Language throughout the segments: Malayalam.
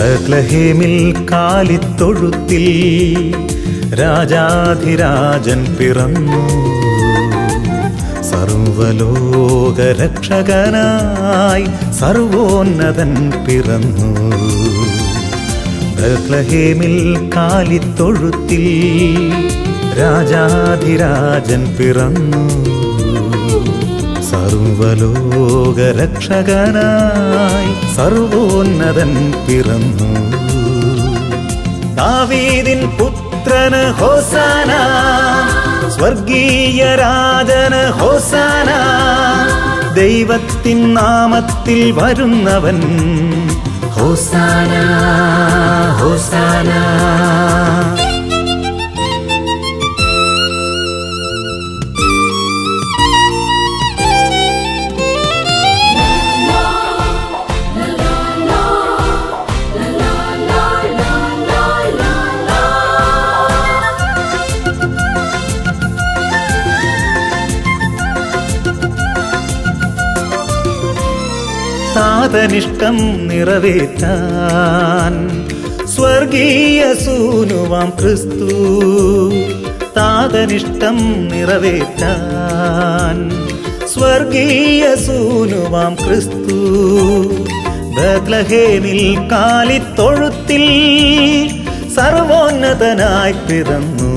ബത്ലഹേമിൽ കാലിത്തൊഴുത്തിൽ രാജാധിരാജൻ പിറന്നു സർവലോകരക്ഷകനായി സർവോന്നതൻ പിറന്നു ബത്ലഹേമിൽ കാലിത്തൊഴുത്തിൽ രാജാധിരാജൻ പിറന്നു സർവലോകരക്ഷകനായി സർവോന്നതൻ പിറന്നു ദാവീദിൻ പുത്രന് ഹോസാന സ്വർഗീയ രാജന് ഹോസാന ദൈവത്തിൻ നാമത്തിൽ വരുന്നവൻ ഹോസാന ഹോസാന താതനിഷ്ടം നിറവേറ്റാൻ സ്വർഗീയ സൂനുവാം ക്രിസ്തു താതനിഷ്ടം നിറവേറ്റാൻ സ്വർഗീയ സൂനുവാം ക്രിസ്തു ബത്ലഹേമിൽ കാലിത്തൊഴുത്തിൽ സർവോന്നതനായി പിറന്നു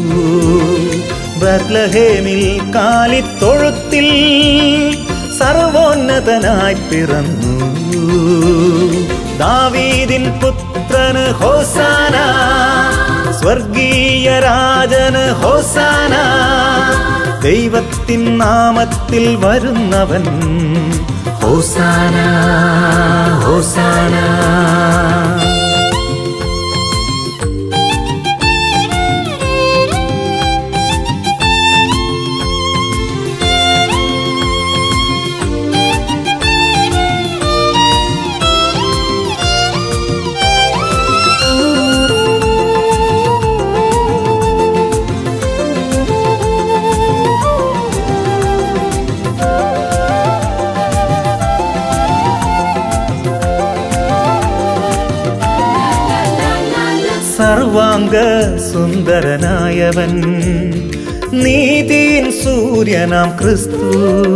ബത്ലഹേമിൽ കാലിത്തൊഴുത്തിൽ സർവോന്നതനായി പിറന്നു ദാവീദിൻ പുത്രന് ഹോസാന സ്വർഗീയ രാജന് ഹോസാന ദൈവത്തിൻ നാമത്തിൽ വരുന്നവൻ ഹോസാന ഹോസാന സർവാംഗ സുന്ദരനായവൻ നീതിൻ സൂര്യനാം ക്രിസ്തു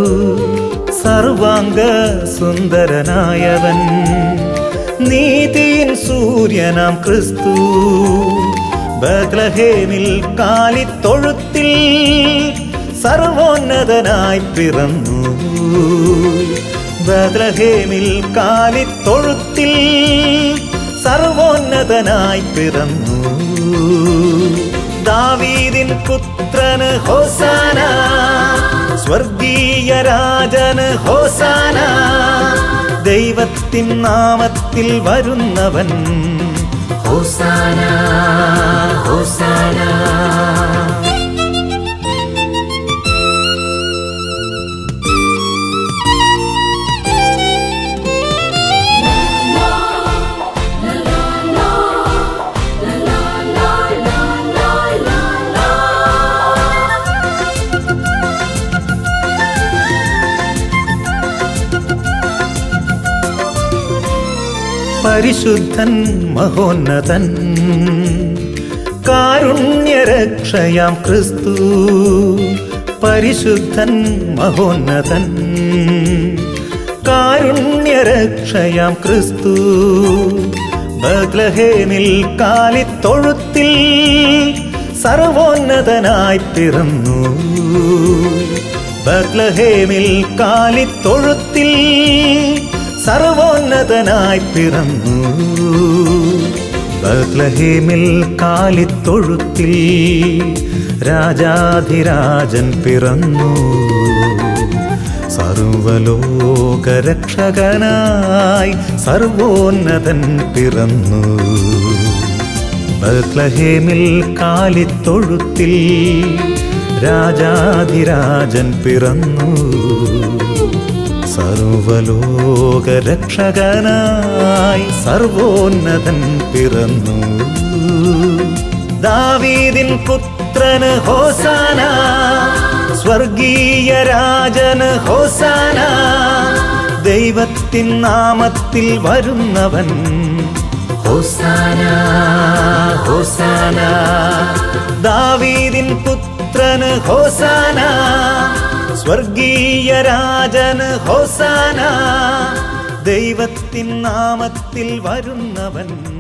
സർവാംഗ സുന്ദരനായവൻ നീതിൻ സൂര്യനാം ക്രിസ്തു ബത്ലഹേമിൽ കാലിത്തൊഴുത്തിൽ സർവോന്നതനായി പിറന്നു ബത്ലഹേമിൽ കാലിത്തൊഴുത്തിൽ സർവോന്നതനായി പിറന്നു ദാവീദിൻ പുത്രന് ഹോസാന സ്വർഗീയ രാജന് ഹോസാന ദൈവത്തിൻ നാമത്തിൽ വരുന്നവൻ ഹോസാന ഹോസാന പരിശുദ്ധൻ മഹോന്നതൻ കാരുണ്യരക്ഷയാം ക്രിസ്തു പരിശുദ്ധൻ മഹോന്നതൻ കാരുണ്യരക്ഷയാം ക്രിസ്തു ബത്ലഹേമിൽ കാലിത്തൊഴുത്തിൽ സർവോന്നതനായി പിറന്നു ബത്ലഹേമിൽ കാലിത്തൊഴുത്തിൽ സർവോന്നതനായി പിറന്നു ബത്ലഹേമിൽ കാലിത്തൊഴുത്തിൽ രാജാധിരാജൻ പിറന്നു സർവലോകരക്ഷകനായി സർവോന്നതൻ പിറന്നു ബത്ലഹേമിൽ കാലിത്തൊഴുത്തിൽ രാജാധിരാജൻ പിറന്നു സർവലോകരക്ഷകനായി സർവോന്നതൻ പിറന്നു ദാവീദിൻ പുത്രന് ഹോസാന സ്വർഗീയ രാജന് ഹോസാന ദൈവത്തിൻ നാമത്തിൽ വരുന്നവൻ ഹോസാന ഹോസാന ദാവീദിൻ പുത്രന് ഹോസാന സ്വർഗീയ രാജന് ഹോസാന ദൈവത്തിൻ നാമത്തിൽ വരുന്നവൻ